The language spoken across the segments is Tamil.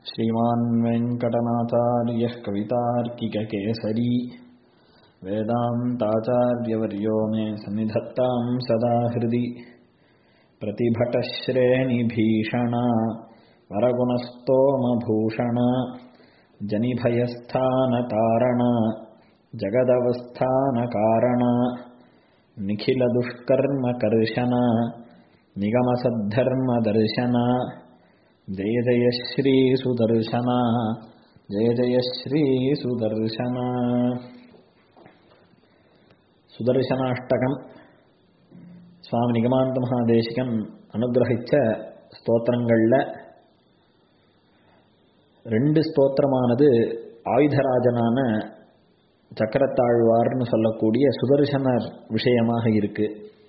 श्रीमान् वेङ्कटनाथार्यः कवितार्किककेसरी वेदान्ताचार्यवर्यो मे सन्निधत्तां सदा हृदि प्रतिभटश्रेणिभीषणा वरगुणस्तोमभूषणा जनिभयस्थानतारणा जगदवस्थानकारणा निखिलदुष्कर्मकर्शना निगमसद्धर्मदर्शना जय जय श्रीसुदर्शना जय जय श्रीसुदर्शना சுதர்சனாஷ்டகம் சுவாமி நிகமாந்த மகாதேசிகன் அனுகிரகிச்ச ஸ்தோத்திரங்களில் ரெண்டு ஸ்தோத்திரமானது ஆயுதராஜனான சக்கரத்தாழ்வார்னு சொல்லக்கூடிய சுதர்சனர் விஷயமாக இருக்கு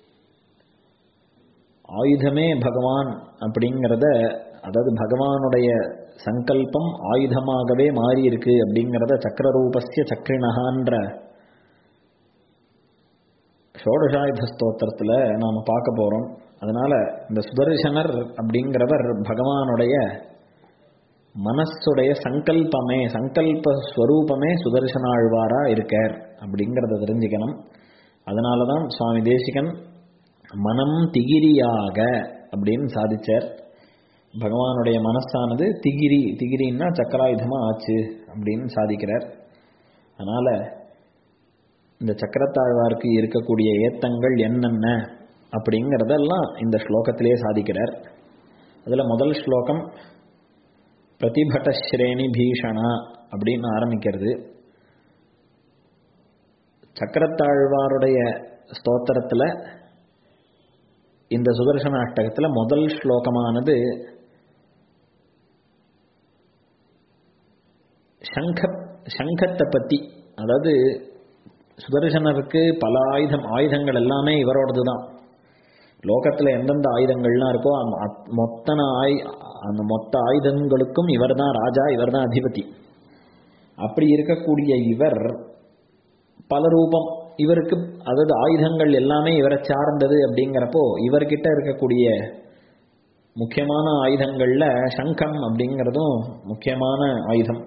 ஆயுதமே பகவான் அப்படிங்கிறத அதாவது பகவானுடைய சங்கல்பம் ஆயுதமாகவே மாறி இருக்கு அப்படிங்கிறத சக்கரரூபஸ்ய சக்கரினகான்ற ஷோடசாயுத ஸ்தோத்திரத்தில் நாம் பார்க்க போகிறோம் அதனால் இந்த சுதர்சனர் அப்படிங்கிறவர் பகவானுடைய மனசுடைய சங்கல்பமே சங்கல்ப ஸ்வரூபமே சுதர்சனாழ்வாராக இருக்கார் அப்படிங்கிறத தெரிஞ்சுக்கணும் அதனால தான் சுவாமி தேசிகன் மனம் திகிரியாக அப்படின்னு சாதிச்சார் பகவானுடைய மனசானது திகிரி திகிரின்னா சக்கராயுதமாக ஆச்சு அப்படின்னு சாதிக்கிறார் அதனால் இந்த சக்கரத்தாழ்வாருக்கு இருக்கக்கூடிய ஏத்தங்கள் என்னென்ன அப்படிங்கிறதெல்லாம் இந்த ஸ்லோகத்திலே சாதிக்கிறார் அதில் முதல் ஸ்லோகம் பிரதிபட்டஸ்ரேணி பீஷணா அப்படின்னு ஆரம்பிக்கிறது சக்கரத்தாழ்வாருடைய ஸ்தோத்திரத்தில் இந்த சுதர்சன அஷ்டகத்தில் முதல் ஸ்லோகமானது சங்க சங்கத்தை பற்றி அதாவது சுதர்சனருக்கு பல ஆயுதம் ஆயுதங்கள் எல்லாமே இவரோடது தான் லோகத்தில் எந்தெந்த ஆயுதங்கள்லாம் இருக்கோ மொத்தன ஆய் அந்த மொத்த ஆயுதங்களுக்கும் இவர் தான் ராஜா இவர் தான் அதிபதி அப்படி இருக்கக்கூடிய இவர் பல ரூபம் இவருக்கு அதாவது ஆயுதங்கள் எல்லாமே இவரை சார்ந்தது அப்படிங்கிறப்போ இவர்கிட்ட இருக்கக்கூடிய முக்கியமான ஆயுதங்களில் சங்கம் அப்படிங்கிறதும் முக்கியமான ஆயுதம்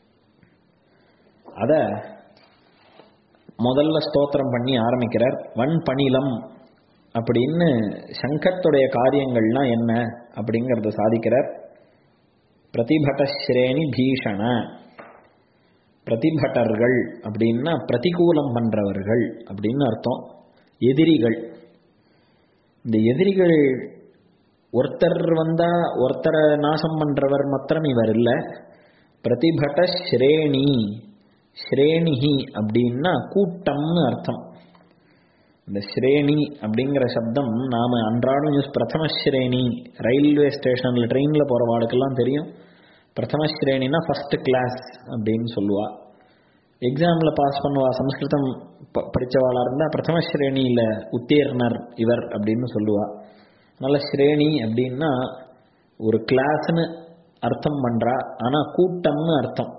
அதை முதல்ல ஸ்தோத்திரம் பண்ணி ஆரம்பிக்கிறார் வன் பணிலம் அப்படின்னு சங்கத்துடைய காரியங்கள்லாம் என்ன அப்படிங்கிறத சாதிக்கிறார் பிரதிபட்டஸ்ரேணி பீஷண பிரதிபட்டர்கள் அப்படின்னா பிரதிகூலம் பண்றவர்கள் அப்படின்னு அர்த்தம் எதிரிகள் இந்த எதிரிகள் ஒருத்தர் வந்தா ஒருத்தரை நாசம் பண்றவர் மாத்திரம் இவர் இல்லை பிரதிபட்ட ஸ்ரேணி ஸ்ரேணிஹி அப்படின்னா கூட்டம்னு அர்த்தம் இந்த ஸ்ரேணி அப்படிங்கிற சப்தம் நாம் அன்றாடம் யூஸ் பிரதம ஸ்ரேணி ரயில்வே ஸ்டேஷனில் ட்ரெயினில் போகிற வாழ்க்கெல்லாம் தெரியும் பிரதம ஸ்ரேணினா ஃபஸ்ட் கிளாஸ் அப்படின்னு சொல்லுவா எக்ஸாமில் பாஸ் பண்ணுவா சம்ஸ்கிருதம் படித்தவாளாக இருந்தால் பிரதம ஸ்ரேணியில் உத்தீர்ணர் இவர் அப்படின்னு சொல்லுவா நல்ல ஸ்ரேணி அப்படின்னா ஒரு கிளாஸ்னு அர்த்தம் பண்ணுறா ஆனால் கூட்டம்னு அர்த்தம்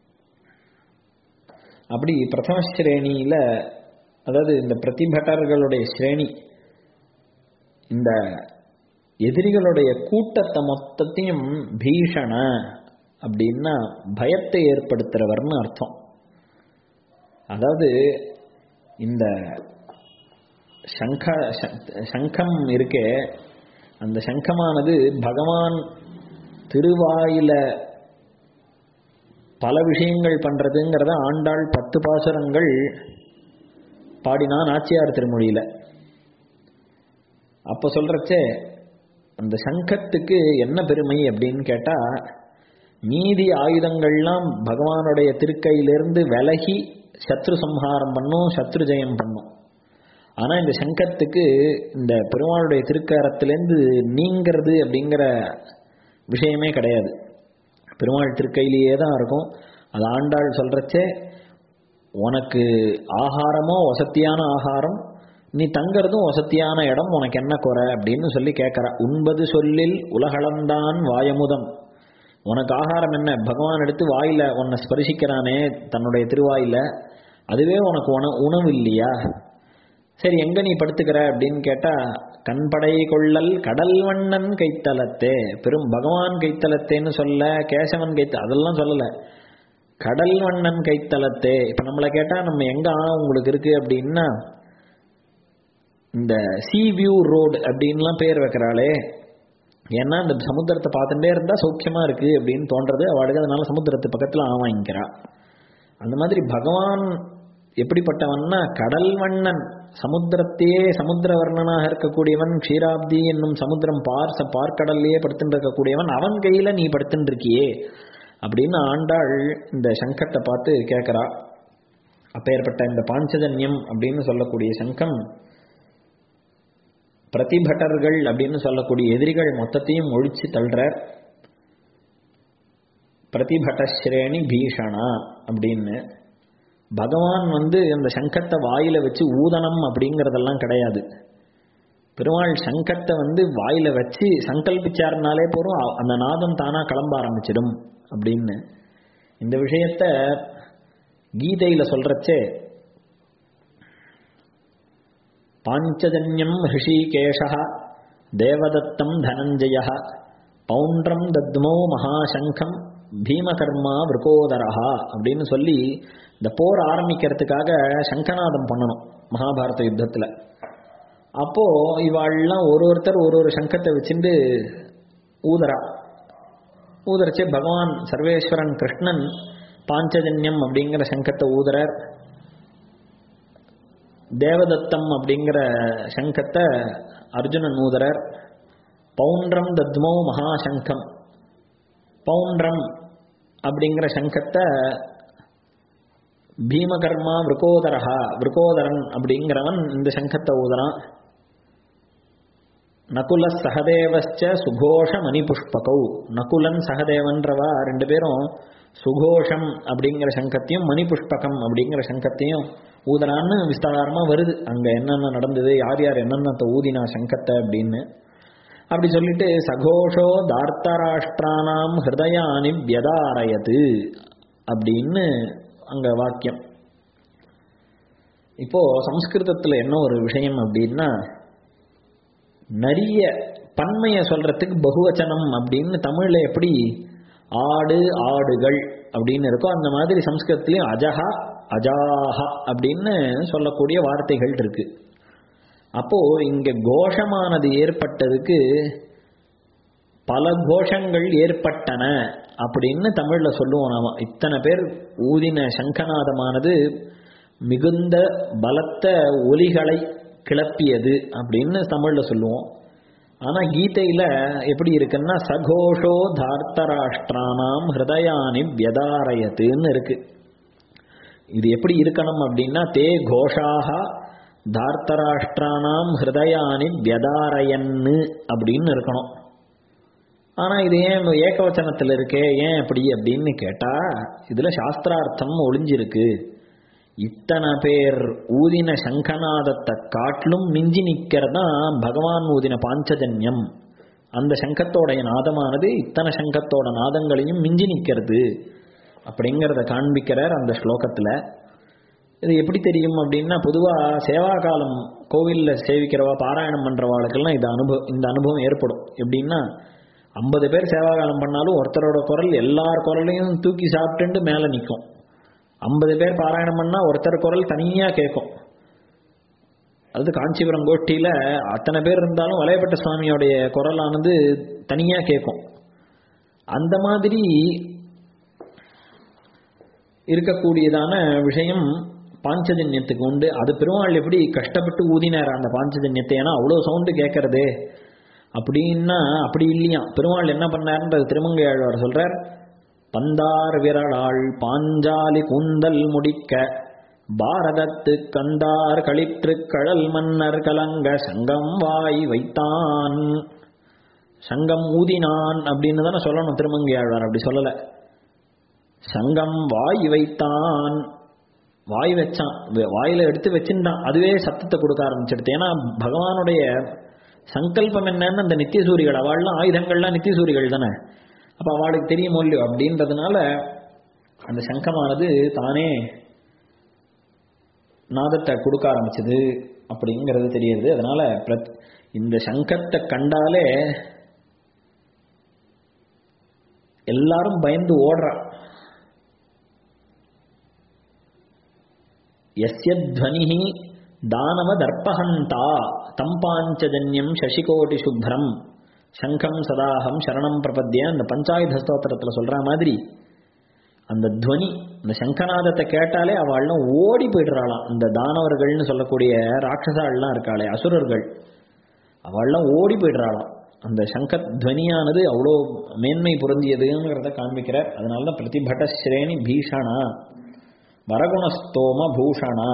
அப்படி பிரதம ஸ்ரேணியில் அதாவது இந்த பிரதிபட்டர்களுடைய ஸ்ரேணி இந்த எதிரிகளுடைய கூட்டத்தை மொத்தத்தையும் பீஷண அப்படின்னா பயத்தை ஏற்படுத்துறவர்னு அர்த்தம் அதாவது இந்த சங்க சங்கம் இருக்கே அந்த சங்கமானது பகவான் திருவாயில பல விஷயங்கள் பண்றதுங்கிறத ஆண்டாள் பத்து பாசுரங்கள் பாடினா நாச்சியார் திருமொழியில அப்ப சொல்றச்சே அந்த சங்கத்துக்கு என்ன பெருமை அப்படின்னு கேட்டா மீதி ஆயுதங்கள்லாம் பகவானுடைய திருக்கையிலிருந்து விலகி சத்ரு சம்ஹாரம் பண்ணும் சத்ரு ஜெயம் பண்ணும் ஆனா இந்த சங்கத்துக்கு இந்த பெருமாளுடைய திருக்காரத்திலேருந்து நீங்கிறது அப்படிங்கிற விஷயமே கிடையாது பெருமாள் திருக்கையிலேயே தான் இருக்கும் அது ஆண்டாள் சொல்றச்சே உனக்கு ஆகாரமோ வசத்தியான ஆகாரம் நீ தங்கறதும் வசத்தியான இடம் உனக்கு என்ன குறை அப்படின்னு சொல்லி கேட்கற உண்பது சொல்லில் உலகளந்தான் வாயமுதம் உனக்கு ஆகாரம் என்ன பகவான் எடுத்து வாயில உன்னை ஸ்பரிசிக்கிறானே தன்னுடைய திருவாயில அதுவே உனக்கு உண உணவு இல்லையா சரி எங்க நீ படுத்துக்கிற அப்படின்னு கேட்டா கண்படை கொள்ளல் கடல் வண்ணன் கைத்தலத்தே பெரும் பகவான் கைத்தலத்தேன்னு சொல்ல கேசவன் கைத்த அதெல்லாம் சொல்லல கடல் வண்ணன் கைத்தலத்தே இப்ப நம்மளை கேட்டா நம்ம எங்க ஆ உங்களுக்கு இருக்கு அப்படின்னா இந்த சி வியூ ரோடு அப்படின்லாம் பேர் வைக்கிறாளே ஏன்னா இந்த சமுத்திரத்தை பார்த்துட்டே இருந்தா சௌக்கியமா இருக்கு அப்படின்னு தோன்றது அவளுக்கு அதனால சமுத்திரத்து பக்கத்துல ஆ வாங்கிக்கிறா அந்த மாதிரி பகவான் எப்படிப்பட்டவன்னா கடல் வண்ணன் சமுத்திரத்தையே சமுத்திர வர்ணனாக இருக்கக்கூடியவன் க்ஷீராப்தி என்னும் சமுத்திரம் பார்ச பார்க்கடல்லையே படுத்துட்டு இருக்கக்கூடியவன் அவன் கையில நீ படுத்துட்டு இருக்கியே அப்படின்னு ஆண்டாள் இந்த சங்கத்தை பார்த்து கேட்கிறா அப்பேற்பட்ட இந்த பாஞ்சஜன்யம் அப்படின்னு சொல்லக்கூடிய சங்கம் பிரதிபட்டர்கள் அப்படின்னு சொல்லக்கூடிய எதிரிகள் மொத்தத்தையும் ஒழிச்சு தள்ளுறார் பிரதிபட்டஸ்ரேணி பீஷணா அப்படின்னு பகவான் வந்து அந்த சங்கத்தை வாயில வச்சு ஊதனம் அப்படிங்கிறதெல்லாம் கிடையாது பெருமாள் சங்கத்தை வந்து வாயில வச்சு சங்கல்பிச்சாருனாலே போறோம் அந்த நாதம் தானா கிளம்ப ஆரம்பிச்சிடும் அப்படின்னு இந்த விஷயத்த கீதையில சொல்றச்சே பாஞ்சஜன்யம் ஹிருஷிகேஷ தேவதத்தம் தனஞ்சய பௌண்ட்ரம் தத்மோ மகாசங்கம் பீமகர்மா விருகோதரஹா அப்படின்னு சொல்லி இந்த போர் ஆரம்பிக்கிறதுக்காக சங்கநாதம் பண்ணணும் மகாபாரத யுத்தத்துல அப்போ இவாள்லாம் ஒரு ஒருத்தர் ஒரு ஒரு சங்கத்தை வச்சுட்டு ஊதரா ஊதரச்சே பகவான் சர்வேஸ்வரன் கிருஷ்ணன் பாஞ்சஜன்யம் அப்படிங்கிற சங்கத்தை ஊதரர் தேவதத்தம் அப்படிங்கிற சங்கத்தை அர்ஜுனன் ஊதரர் பவுண்ட்ரம் தத்மோ மகாசங்கம் பவுண்ட்ரம் அப்படிங்கிற சங்கத்தை பீமகர்மா விருகோதரஹா விருகோதரன் அப்படிங்கிறவன் இந்த சங்கத்தை ஊதறான் நகுல சகதேவச்ச சுகோஷ மணிபுஷ்பகௌ நகுலன் சகதேவன்றவா ரெண்டு பேரும் சுகோஷம் அப்படிங்கிற சங்கத்தையும் மணிபுஷ்பகம் அப்படிங்கிற சங்கத்தையும் ஊதறான்னு விஸ்தாரமா வருது அங்க என்னென்ன நடந்தது யார் யார் என்னென்ன ஊதினா சங்கத்தை அப்படின்னு அப்படி சொல்லிட்டு சகோஷோ தார்த்தராஷ்டிரானாம் ஹிருதயானி வியதாரயது அப்படின்னு அங்க வாக்கியம் இப்போ சம்ஸ்கிருதத்துல என்ன ஒரு விஷயம் அப்படின்னா நிறைய பன்மையை சொல்றதுக்கு பகுவச்சனம் அப்படின்னு தமிழ்ல எப்படி ஆடு ஆடுகள் அப்படின்னு இருக்கோ அந்த மாதிரி சம்ஸ்கிருதத்திலையும் அஜஹா அஜாஹா அப்படின்னு சொல்லக்கூடிய வார்த்தைகள் இருக்கு அப்போ இங்க கோஷமானது ஏற்பட்டதுக்கு பல கோஷங்கள் ஏற்பட்டன அப்படின்னு தமிழ்ல சொல்லுவோம் நாம இத்தனை பேர் ஊதின சங்கநாதமானது மிகுந்த பலத்த ஒலிகளை கிளப்பியது அப்படின்னு தமிழ்ல சொல்லுவோம் ஆனா கீதையில எப்படி இருக்குன்னா சகோஷோ தார்த்தராஷ்டிரானாம் ஹிருதயானி வியதாரயத்துன்னு இருக்கு இது எப்படி இருக்கணும் அப்படின்னா தே கோஷாக தார்த்தராஷ்டிரானாம் ஹிருதயானி வியதாரயன்னு அப்படின்னு இருக்கணும் ஆனா இது ஏன் ஏகவச்சனத்தில் இருக்கே ஏன் அப்படி அப்படின்னு கேட்டா இதுல சாஸ்திரார்த்தம் ஒளிஞ்சிருக்கு இத்தனை பேர் ஊதின சங்கநாதத்தை காட்டிலும் மிஞ்சி நிற்கிறதா பகவான் ஊதின பாஞ்சஜன்யம் அந்த சங்கத்தோடைய நாதமானது இத்தனை சங்கத்தோட நாதங்களையும் மிஞ்சி நிற்கிறது அப்படிங்கிறத காண்பிக்கிறார் அந்த ஸ்லோகத்துல இது எப்படி தெரியும் அப்படின்னா பொதுவா சேவா காலம் கோவில்ல சேவிக்கிறவா பாராயணம் பண்றவாளுக்கெல்லாம் இது அனுபவம் இந்த அனுபவம் ஏற்படும் எப்படின்னா ஐம்பது பேர் சேவாகாலம் பண்ணாலும் ஒருத்தரோட குரல் எல்லார் குரலையும் தூக்கி சாப்பிட்டுட்டு மேலே நிற்கும் ஐம்பது பேர் பாராயணம் பண்ணா ஒருத்தர் குரல் தனியா கேட்கும் அது காஞ்சிபுரம் கோஷ்டியில அத்தனை பேர் இருந்தாலும் வலையப்பட்ட சுவாமியோடைய குரலானது தனியா கேட்கும் அந்த மாதிரி இருக்கக்கூடியதான விஷயம் பாஞ்சஜன்யத்துக்கு உண்டு அது பெருமாள் எப்படி கஷ்டப்பட்டு ஊதினார் அந்த பாஞ்சஜன்யத்தை ஏன்னா அவ்வளோ சவுண்டு கேட்கறதே அப்படின்னா அப்படி இல்லையா பெருமாள் என்ன பண்ணாருன்றது திருமங்கையாழ்வார் சொல்றார் பந்தார் விரலாள் பாஞ்சாலி கூந்தல் முடிக்க பாரதத்து கந்தார் களிற்று கழல் மன்னர் கலங்க சங்கம் வாய் வைத்தான் சங்கம் ஊதினான் அப்படின்னு தானே சொல்லணும் திருமங்கையாழ்வார் அப்படி சொல்லல சங்கம் வாய் வைத்தான் வாய் வச்சான் வாயில எடுத்து வச்சிருந்தான் அதுவே சத்தத்தை கொடுக்க ஆரம்பிச்சிடுது ஏன்னா பகவானுடைய சங்கல்பம் என்னன்னு அந்த நித்திய சூரிகள் அவள்லாம் ஆயுதங்கள்லாம் நித்திய சூரிகள் தானே அப்ப அவளுக்கு தெரியுமோ இல்லையோ அப்படின்றதுனால அந்த சங்கமானது தானே நாதத்தை கொடுக்க ஆரம்பிச்சது அப்படிங்கிறது தெரியுது அதனால பிரத் இந்த சங்கத்தை கண்டாலே எல்லாரும் பயந்து ஓடுறா எஸ்ய துவனிஹி தானவ தர்ப்பஹந்தா தம்பாஞ்சஜன்யம் சசிகோட்டி சுப்ரம் சங்கம் சதாகம் சரணம் பிரபத்திய அந்த பஞ்சாயுத ஸ்தோத்திரத்துல சொல்ற மாதிரி அந்த துவனி இந்த சங்கநாதத்தை கேட்டாலே அவள்லாம் ஓடி போயிடுறாளாம் இந்த தானவர்கள்னு சொல்லக்கூடிய ராட்சசாள்லாம் இருக்காளே அசுரர்கள் அவள்லாம் ஓடி போயிடுறாளாம் அந்த சங்க துவனியானது அவ்வளோ மேன்மை பொருந்தியதுங்கிறத காண்பிக்கிறார் அதனால தான் பிரதிபட ஸ்ரேணி பீஷணா வரகுணஸ்தோம பூஷணா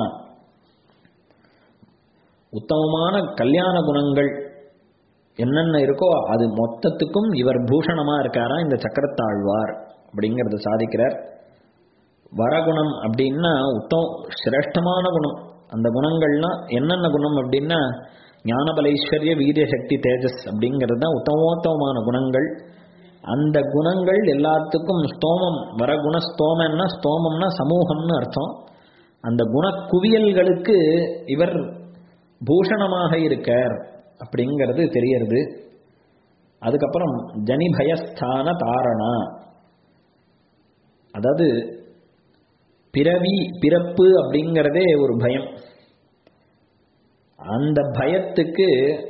உத்தமமான கல்யாண குணங்கள் என்னென்ன இருக்கோ அது மொத்தத்துக்கும் இவர் பூஷணமா இருக்காரா இந்த சக்கரத்தாழ்வார் அப்படிங்கிறத சாதிக்கிறார் வரகுணம் அப்படின்னா உத்தம் சிரேஷ்டமான குணம் அந்த குணங்கள்லாம் என்னென்ன குணம் அப்படின்னா ஞானபலைஸ்வர்ய வீரிய சக்தி தேஜஸ் அப்படிங்கிறது தான் உத்தமோத்தமமான குணங்கள் அந்த குணங்கள் எல்லாத்துக்கும் ஸ்தோமம் வரகுண ஸ்தோமம்னா ஸ்தோமம்னா சமூகம்னு அர்த்தம் அந்த குண குவியல்களுக்கு இவர் பூஷணமாக இருக்கார் அப்படிங்கிறது தெரியறது அதுக்கப்புறம் ஜனிபயஸ்தான தாரணா அதாவது பிறவி பிறப்பு அப்படிங்கிறதே ஒரு பயம் அந்த பயத்துக்கு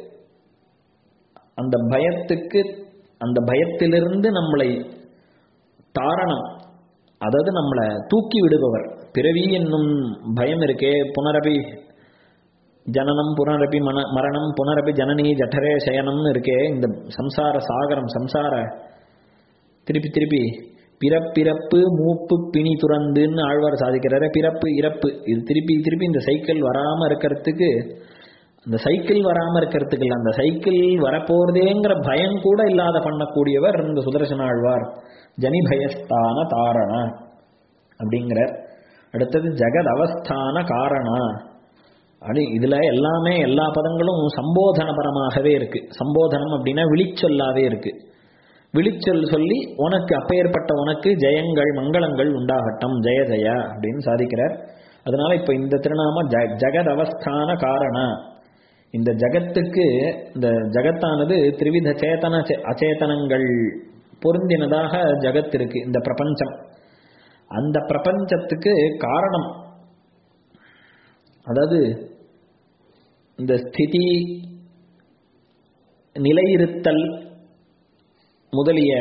அந்த பயத்துக்கு அந்த பயத்திலிருந்து நம்மளை தாரணம் அதாவது நம்மளை தூக்கி விடுபவர் பிறவி என்னும் பயம் இருக்கே புனரபி ஜனனம் புனரபி மன மரணம் புனரபி ஜனனி ஜಠரே சயனம்னு இருக்கே இந்த சம்சார சாகரம் சம்சார திருப்பி திருப்பி பிறப்பிறப்பு மூப்பு பிணி துறந்துன்னு ஆழ்வார் சாதிக்கிறாரு பிறப்பு இறப்பு இது திருப்பி திருப்பி இந்த சைக்கிள் வராம இருக்கிறதுக்கு அந்த சைக்கிள் வராம இருக்கிறதுக்கு இல்லை அந்த சைக்கிள் வரப்போறதேங்கிற பயம் கூட இல்லாத பண்ணக்கூடியவர் இந்த சுதர்சன ஆழ்வார் ஜனிபயஸ்தான தாரண அப்படிங்கிறார் அடுத்தது ஜெகத் அவஸ்தான காரணா அப்படி இதுல எல்லாமே எல்லா பதங்களும் சம்போதனபரமாகவே இருக்கு சம்போதனம் அப்படின்னா விழிச்சொல்லாவே இருக்கு விழிச்சொல் சொல்லி உனக்கு அப்பேற்பட்ட உனக்கு ஜெயங்கள் மங்களங்கள் உண்டாகட்டும் ஜெய ஜெய அப்படின்னு சாதிக்கிறார் அதனால இப்ப இந்த திருநாம ஜ ஜெகத் அவஸ்தான காரண இந்த ஜகத்துக்கு இந்த ஜகத்தானது திரிவித சேத்தன சே- அச்சேதனங்கள் பொருந்தினதாக ஜகத் இருக்கு இந்த பிரபஞ்சம் அந்த பிரபஞ்சத்துக்கு காரணம் அதாவது இந்த ஸ்திதி நிலையிருத்தல் முதலிய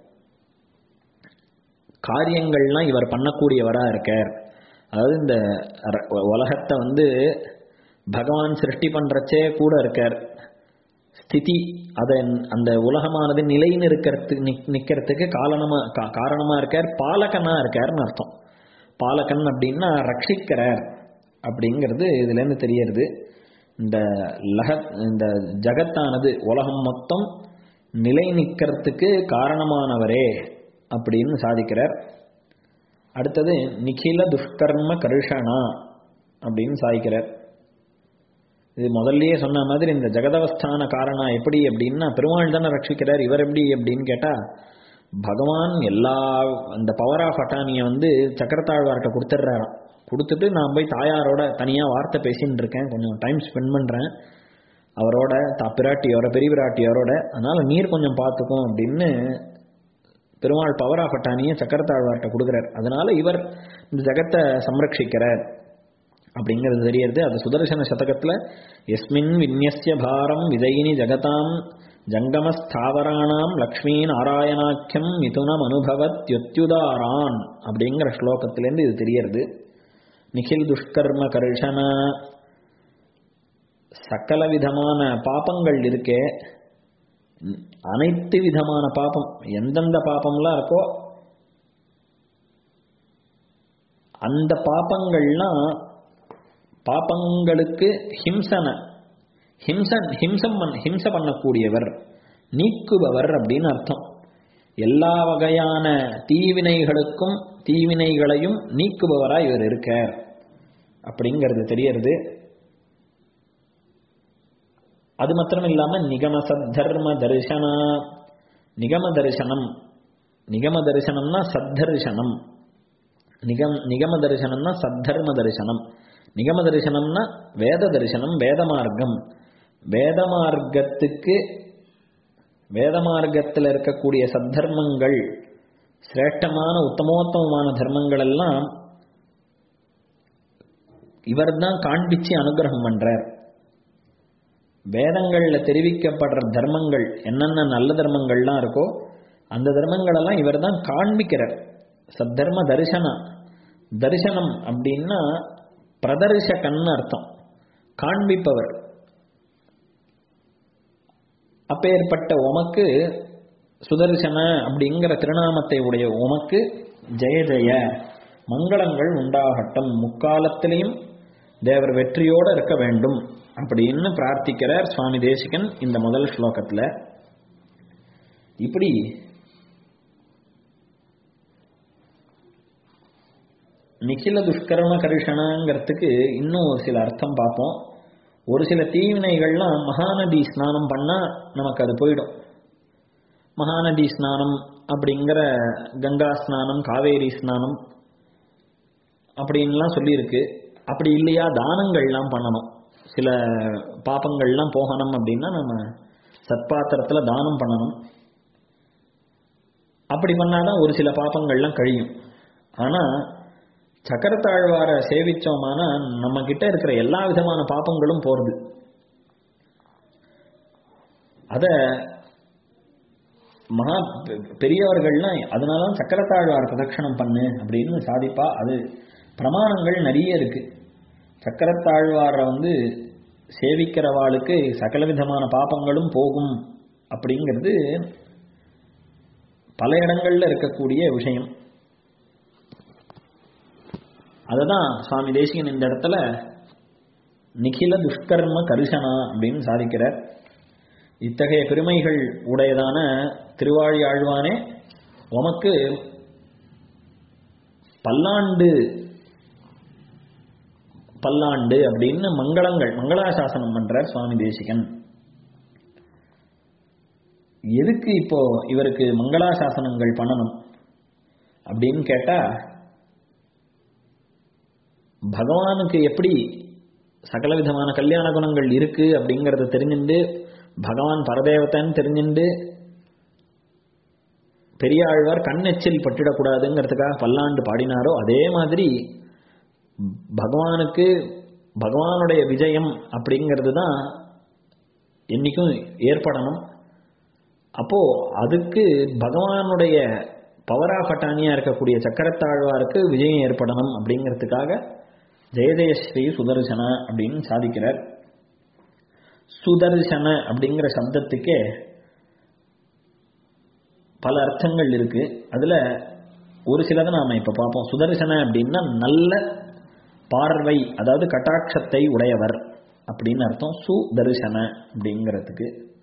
காரியங்கள்லாம் இவர் பண்ணக்கூடியவரா இருக்கார் அதாவது இந்த ர- உலகத்தை வந்து பகவான் சிருஷ்டி பண்றச்சே கூட இருக்கார் ஸ்திதி அதை அந்த உலகமானது நிலைன்னு இருக்கிறது நிக்கிறதுக்கு காரணமா கா- காரணமா இருக்கார் பாலகனா இருக்காருன்னு அர்த்தம் பாலகன் அப்படின்னா ரட்சிக்கிறார் அப்படிங்கிறது இதுல இருந்து தெரியறது இந்த லக இந்த ஜகத்தானது உலகம் மொத்தம் நிலை நிற்கிறதுக்கு காரணமானவரே அப்படின்னு சாதிக்கிறார் அடுத்தது நிகில துஷ்கர்ம கருஷனா அப்படின்னு சாதிக்கிறார் இது முதல்லயே சொன்ன மாதிரி இந்த ஜெகதவஸ்தான காரணா எப்படி அப்படின்னா பெருமாள் தானே ரட்சிக்கிறார் இவர் எப்படி அப்படின்னு கேட்டா பகவான் எல்லா அந்த பவர் ஆஃப் அட்டானியை வந்து சக்கரத்தாழ்வார்கிட்ட கொடுத்துட்றாராம் கொடுத்துட்டு நான் போய் தாயாரோட தனியாக வார்த்தை பேசின்னு இருக்கேன் கொஞ்சம் டைம் ஸ்பெண்ட் பண்ணுறேன் அவரோட தா பிராட்டியோட பெரிய பிராட்டியோரோட அதனால நீர் கொஞ்சம் பார்த்துக்கும் அப்படின்னு பெருமாள் பவர் ஆஃப் அட்டானியை சக்கரத்தாழ்வார்கிட்ட கொடுக்குறார் அதனால இவர் இந்த ஜெகத்தை சம்ரட்சிக்கிறார் அப்படிங்கிறது தெரியறது அது சுதர்சன சதகத்துல எஸ்மின் விநியஸ்ய பாரம் விஜயினி ஜகதாம் ஜங்கமஸ்தாவராணாம் லக்ஷ்மீ நாராயணாக்கியம் மிதுனம் அனுபவத் யுத்யுதாரான் அப்படிங்கிற ஸ்லோகத்திலேருந்து இது தெரியறது நிகில் துஷ்கர்ம கர்ஷன சகல விதமான பாபங்கள் இருக்கே ம், அனைத்து விதமான பாபம் எந்தெந்த பாபம்லாம் இருக்கோ அந்த பாபங்கள்லாம் பாபங்களுக்கு ஹிம்சன ஹிம்சன் ஹிம்சம் பண் ஹிம்ச பண்ணக்கூடியவர் நீக்குபவர் அப்படின்னு அர்த்தம் எல்லா வகையான தீவினைகளுக்கும் தீவினைகளையும் நீக்குபவராய் இவர் இருக்கார் அப்படிங்கிறது தெரியறது அது மாத்திரம் இல்லாம நிகம சத்தர்ம தரிசன நிகம தரிசனம் நிகம தரிசனம்னா சத்தரிசனம் நிகம் நிகம தரிசனம்னா சத்தர்ம தரிசனம் நிகம தரிசனம்னா வேத தரிசனம் வேத மார்க்கம் வேத மார்க்கத்துக்கு வேத மார்க்கத்தில் இருக்கக்கூடிய சத்தர்மங்கள் சிரேஷ்டமான உத்தமோத்தமமான தர்மங்கள் எல்லாம் இவர் தான் காண்பிச்சு அனுகிரகம் பண்றார் வேதங்கள்ல தெரிவிக்கப்படுற தர்மங்கள் என்னென்ன நல்ல தர்மங்கள்லாம் இருக்கோ அந்த தர்மங்களெல்லாம் இவர் தான் காண்பிக்கிறார் சத்தர்ம தரிசனம் தரிசனம் அப்படின்னா பிரதர்ஷகன்னு அர்த்தம் காண்பிப்பவர் அப்பேற்பட்ட உமக்கு சுதர்சன அப்படிங்கிற திருநாமத்தை உடைய உமக்கு ஜெய ஜெய மங்களங்கள் உண்டாகட்டும் முக்காலத்திலையும் தேவர் வெற்றியோடு இருக்க வேண்டும் அப்படின்னு பிரார்த்திக்கிறார் சுவாமி தேசிகன் இந்த முதல் ஸ்லோகத்தில் இப்படி நிখিல துஷ்கர்ம கரிஷனாங்கிறதுக்கு இன்னும் ஒரு சில அர்த்தம் பார்ப்போம் ஒரு சில தீவினைகள்லாம் மகாநதி ஸ்நானம் பண்ணால் நமக்கு அது போயிடும் மகாநதி ஸ்நானம் அப்படிங்கிற கங்கா ஸ்நானம் காவேரி ஸ்நானம் அப்படின்லாம் சொல்லியிருக்கு அப்படி இல்லையா தானங்கள்லாம் பண்ணணும் சில பாப்பங்கள்லாம் போகணும் அப்படின்னா நம்ம சத்பாத்திரத்தில் தானம் பண்ணணும் அப்படி பண்ணாதான் ஒரு சில பாப்பங்கள்லாம் கழியும் ஆனால் சக்கரத்தாழ்வாரை சேவிச்சோமானா நம்ம கிட்ட இருக்கிற எல்லா விதமான பாப்பங்களும் போறது அத மகா பெரியவர்கள்லாம் அதனால சக்கரத்தாழ்வார் பிரதட்சணம் பண்ணு அப்படின்னு சாதிப்பா அது பிரமாணங்கள் நிறைய இருக்கு சக்கரத்தாழ்வாரை வந்து சேவிக்கிறவாளுக்கு சகல விதமான பாப்பங்களும் போகும் அப்படிங்கிறது பல இடங்கள்ல இருக்கக்கூடிய விஷயம் அததான் சுவாமி தேசிகன் இந்த இடத்துல நிகில துஷ்கர்ம கருஷனா அப்படின்னு சாதிக்கிறார் இத்தகைய பெருமைகள் உடையதான திருவாழி ஆழ்வானே உமக்கு பல்லாண்டு பல்லாண்டு அப்படின்னு மங்களங்கள் மங்களாசாசனம் பண்றார் சுவாமி தேசிகன் எதுக்கு இப்போ இவருக்கு மங்களாசாசனங்கள் பண்ணணும் அப்படின்னு கேட்டா பகவானுக்கு எப்படி சகல விதமான கல்யாண குணங்கள் இருக்கு அப்படிங்கறத தெரிஞ்சுண்டு பகவான் பரதேவத்தன்னு தெரிஞ்சுண்டு பெரிய ஆழ்வார் கண்ணெச்சில் பட்டிடக்கூடாதுங்கிறதுக்காக பல்லாண்டு பாடினாரோ அதே மாதிரி பகவானுக்கு பகவானுடைய விஜயம் அப்படிங்கிறது தான் என்னைக்கும் ஏற்படணும் அப்போ அதுக்கு பகவானுடைய பவர் ஆஃப் அட்டானியா இருக்கக்கூடிய சக்கரத்தாழ்வாருக்கு விஜயம் ஏற்படணும் அப்படிங்கிறதுக்காக ஜெயதேஸ்ரீ சுதர்சன அப்படின்னு சாதிக்கிறார் சுதர்சன அப்படிங்கிற சப்தத்துக்கே பல அர்த்தங்கள் இருக்கு அதுல ஒரு சிலதை நாம இப்ப பார்ப்போம் சுதர்சன அப்படின்னா நல்ல பார்வை அதாவது கட்டாட்சத்தை உடையவர் அப்படின்னு அர்த்தம் சுதர்சன அப்படிங்கிறதுக்கு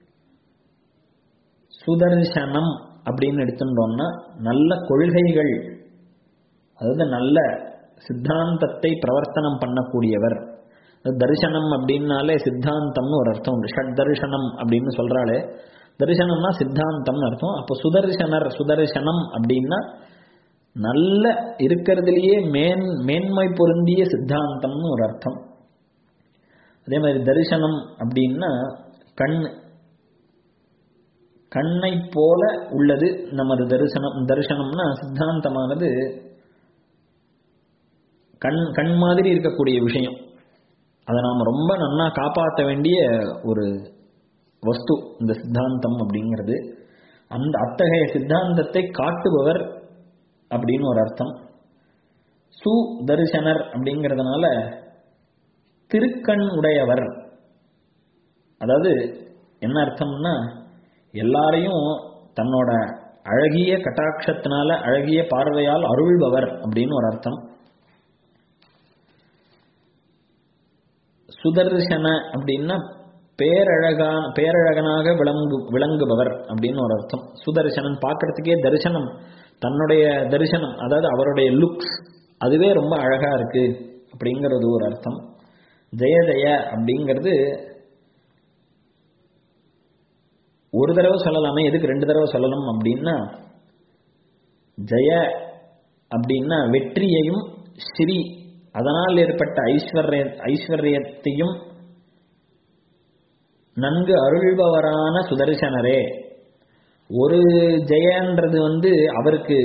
சுதர்சனம் அப்படின்னு எடுத்துட்டோம்னா நல்ல கொள்கைகள் அதாவது நல்ல சித்தாந்தத்தை பிரவர்த்தனம் பண்ணக்கூடியவர் தரிசனம் அப்படின்னாலே சித்தாந்தம்னு ஒரு அர்த்தம் உண்டு ஷட் தரிசனம் அப்படின்னு சொல்றாளே தரிசனம்னா சித்தாந்தம்னு அர்த்தம் அப்போ சுதர்சனர் சுதர்சனம் அப்படின்னா நல்ல இருக்கிறதுலயே மேன் மேன்மை பொருந்திய சித்தாந்தம்னு ஒரு அர்த்தம் அதே மாதிரி தரிசனம் அப்படின்னா கண் கண்ணை போல உள்ளது நமது தரிசனம் தரிசனம்னா சித்தாந்தமானது கண் கண் மாதிரி இருக்கக்கூடிய விஷயம் அதை நாம் ரொம்ப நன்னா காப்பாற்ற வேண்டிய ஒரு வஸ்து இந்த சித்தாந்தம் அப்படிங்கிறது அந்த அத்தகைய சித்தாந்தத்தை காட்டுபவர் அப்படின்னு ஒரு அர்த்தம் சு தரிசனர் அப்படிங்கிறதுனால திருக்கண் உடையவர் அதாவது என்ன அர்த்தம்னா எல்லாரையும் தன்னோட அழகிய கட்டாட்சத்தினால அழகிய பார்வையால் அருள்பவர் அப்படின்னு ஒரு அர்த்தம் சுதர்சன அப்படின்னா பேரழகான பேரழகனாக விளங்கு விளங்குபவர் அப்படின்னு ஒரு அர்த்தம் சுதர்சனன் பார்க்கறதுக்கே தரிசனம் தன்னுடைய தரிசனம் அதாவது அவருடைய லுக்ஸ் அதுவே ரொம்ப அழகா இருக்கு அப்படிங்கிறது ஒரு அர்த்தம் ஜெய ஜெய அப்படிங்கிறது ஒரு தடவை சொல்லலாமே எதுக்கு ரெண்டு தடவை சொல்லலாம் அப்படின்னா ஜெய அப்படின்னா வெற்றியையும் ஸ்ரீ அதனால் ஏற்பட்ட ஐஸ்வர்ய ஐஸ்வர்யத்தையும் நன்கு அருள்பவரான சுதர்சனரே ஒரு ஜெயன்றது வந்து அவருக்கு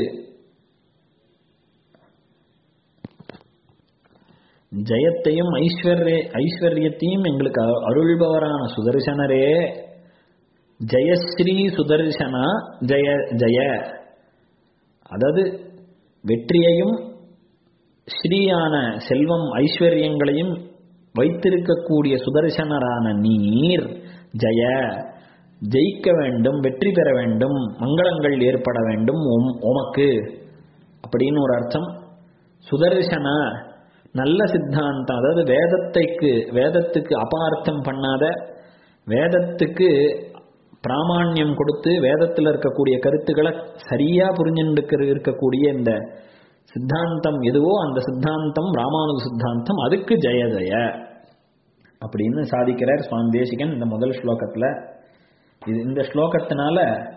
ஜெயத்தையும் ஐஸ்வர்ய ஐஸ்வர்யத்தையும் எங்களுக்கு அ- அருள்பவரான சுதர்சனரே ஜெயஸ்ரீ சுதர்சனா ஜெய ஜெய அதாவது வெற்றியையும் ஸ்ரீயான செல்வம் ஐஸ்வர்யங்களையும் வைத்திருக்கக்கூடிய சுதர்சனரான நீர் ஜெய ஜெயிக்க வேண்டும் வெற்றி பெற வேண்டும் மங்களங்கள் ஏற்பட வேண்டும் உம்- உமக்கு அப்படின்னு ஒரு அர்த்தம் சுதர்சன நல்ல சித்தாந்தம் அதாவது வேதத்தைக்கு வேதத்துக்கு அபார்த்தம் பண்ணாத வேதத்துக்கு பிராமாண்யம் கொடுத்து வேதத்தில் இருக்கக்கூடிய கருத்துக்களை சரியா புரிஞ்சுட்டு இருக்கக்கூடிய இந்த சித்தாந்தம் எதுவோ அந்த சித்தாந்தம் ராமானுஜ சித்தாந்தம் அதுக்கு ஜெய ஜெய அப்படின்னு சாதிக்கிறார் சுவாமி தேசிகன் இந்த முதல் ஸ்லோகத்துல இது இந்த ஸ்லோகத்தினால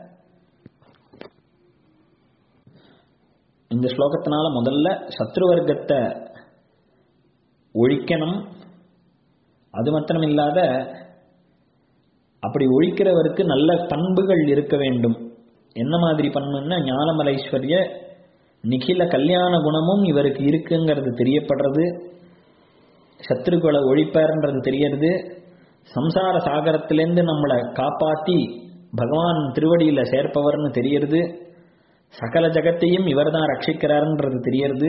இந்த ஸ்லோகத்தினால முதல்ல சத்ருவர்க்கத்தை ஒழிக்கணும் அது மாத்திரம் இல்லாத அப்படி ஒழிக்கிறவருக்கு நல்ல பண்புகள் இருக்க வேண்டும் என்ன மாதிரி பண்புன்னா ஞானமலைஸ்வரிய நிகில கல்யாண குணமும் இவருக்கு இருக்குங்கிறது தெரியப்படுறது சத்ருக்களை ஒழிப்பார்ன்றது தெரியறது சம்சார சாகரத்திலேருந்து நம்மளை காப்பாத்தி பகவான் திருவடியில சேர்ப்பவர்னு தெரியறது சகல ஜகத்தையும் இவர்தான் ரட்சிக்கிறார்ன்றது தெரியறது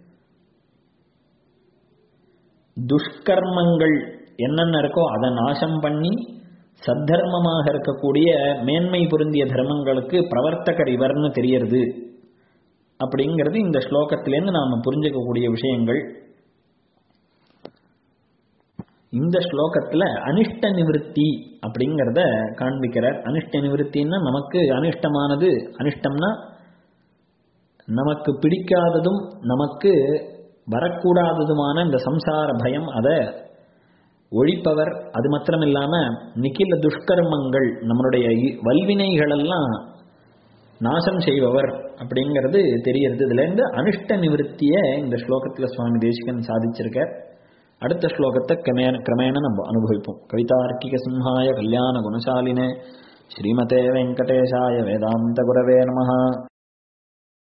துஷ்கர்மங்கள் என்னென்ன இருக்கோ அதை நாசம் பண்ணி சத்தர்மமாக இருக்கக்கூடிய மேன்மை பொருந்திய தர்மங்களுக்கு பிரவர்த்தகர் இவர்னு தெரியறது அப்படிங்கிறது இந்த ஸ்லோகத்திலேருந்து நாம புரிஞ்சுக்கக்கூடிய விஷயங்கள் இந்த ஸ்லோகத்துல அனிஷ்ட நிவிருத்தி அப்படிங்கிறத காண்பிக்கிறார் அனிஷ்ட நிவிருத்தின்னா நமக்கு அனிஷ்டமானது அனிஷ்டம்னா நமக்கு பிடிக்காததும் நமக்கு வரக்கூடாததுமான இந்த சம்சார பயம் அதை ஒழிப்பவர் அது மாத்திரம் இல்லாம நிக்கில துஷ்கர்மங்கள் நம்மளுடைய இ- வல்வினைகள் எல்லாம் நாசம் செய்பவர் அப்படிங்கிறது தெரியறது இதுல இருந்து அனிஷ்ட நிவிருத்திய இந்த ஸ்லோகத்துல சுவாமி தேசிகன் சாதிச்சிருக்கார் அடுத்த ஸ்லோகத்தை கிரமேண கிரமேண நம்ம அனுபவிப்போம் கவிதார்க்கிக சிம்ஹாய கல்யாண குணசாலினே ஸ்ரீமதே வெங்கடேஷாய வேதாந்த குரவே நமஹ